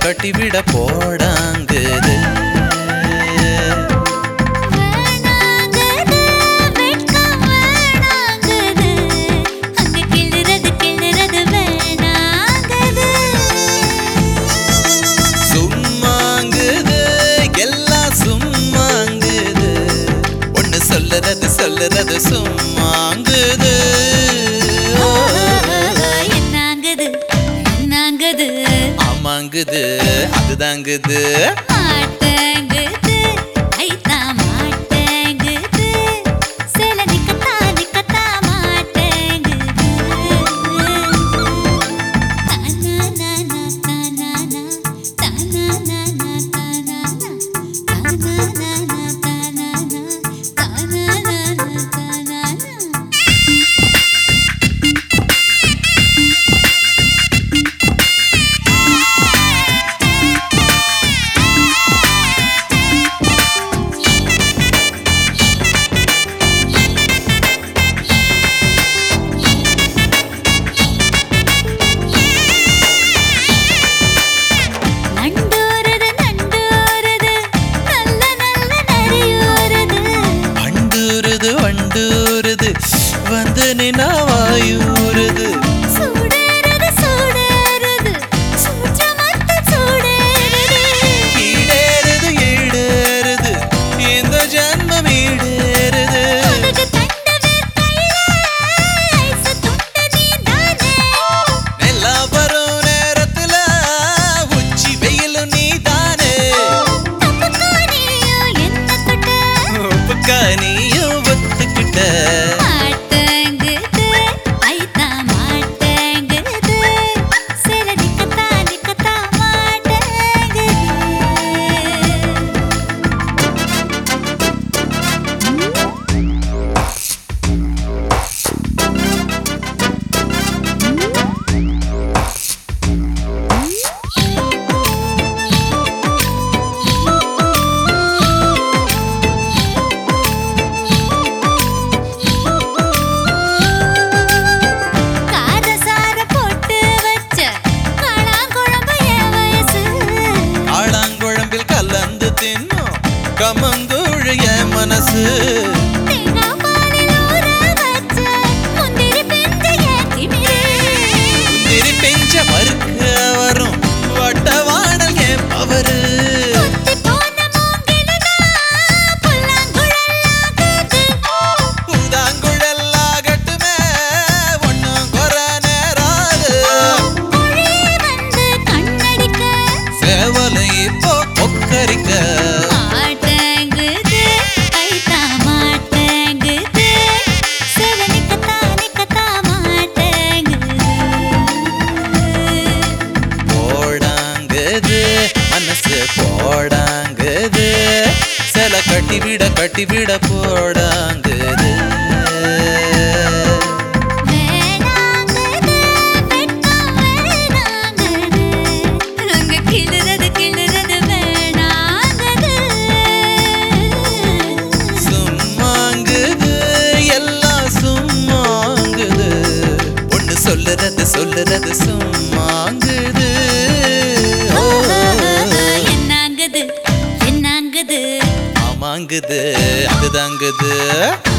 கட்டிவிட போடாங்குது வேணாங்குது, வெட்கம் வேணாங்குது. அங்க கிள்ளுறது, கிள்ளுறது வேணாங்குது. சும்மாங்குது எல்லாம் சும்மாங்குது ஒண்ணு சொல்லுறது சொல்லுறது சும்மாங்குது என்னாங்குது, என்னாங்குது, ஆமாங்குது அதுதாங்குது மாட்டேங்குது, ஐத்தான் மாட்டேங்குது. சில நிக்கத்தா, நிக்கத்தா மாட்டேங்குது. தானானானா, தானானா, தானானானா, தானானா, தானானானா, தானானா, தானானானா, தானானா. நண்டூருது நண்டூருது நல்ல நல்ல நரியூருது வண்டூருது வண்டூருது வந்து நின்னா வாயூருது சூடேறுது சூடேறுது சூற்றமத்த சூடேறுது ஈடேறுது ஈடேறுது இந்த ஜன்மம் ஈடேறுது உனக்கு தண்ட வேர்க்கையில ஐசு துண்ட நீதானே எல்லா வரும் நேரத்துல உச்சி வெயிலும் நீதானே தப்புக்கா நீயும் என்ன தொட்ட உப்புக்கா நீயும் ஒத்துக்கிட்ட மாட்டேங்குது ஐத்தான் மாட்டேங்குது சில நிக்கத்தா நிக்கத்தா மாட்டேங்குது காரசார போட்டு வச்ச காளாங்குழம்பு என் வயசு ஆளாங்குழம்பில் கலந்து தின்னும் கமங்கூழு என் மனசு தேங்காய் பாலில் ஊற வச்ச முந்திரி பிஞ்சு என் திமிரு திரி பெஞ்ச மறுக்க வரும் வட்டவாடல் என் பவரு கொத்தி போன மூங்கிலுதான் புல்லாங்குழலாகுது. பூதாங்குழலாகட்டுமே ஒன்னும் குற நேராது மொழியே வந்து கண்ணடிக்க சேவலை இப்போ கொக்கரிக்க மாட்டேங்குது, கைதான் மாட்டேங்குது. சில நிக்கத்தா, நிக்கத்தா மாட்டேங்குது. போடாங்குது மனசு போடாங்குது சில கட்டிவிட கட்டிவிட போடாங்குது வேணாங்குது, வெட்கம் வேணாங்குது. அங்க கிள்ளுறது, கிள்ளுறது வேணாங்குது. சும்மாங்குது எல்லாம் சும்மாங்குது ஒண்ணு சொல்லுறது சொல்லுறது சும்மாங்குது ஓ, என்னாங்குது, என்னாங்குது, ஆமாங்குது அதுதாங்குது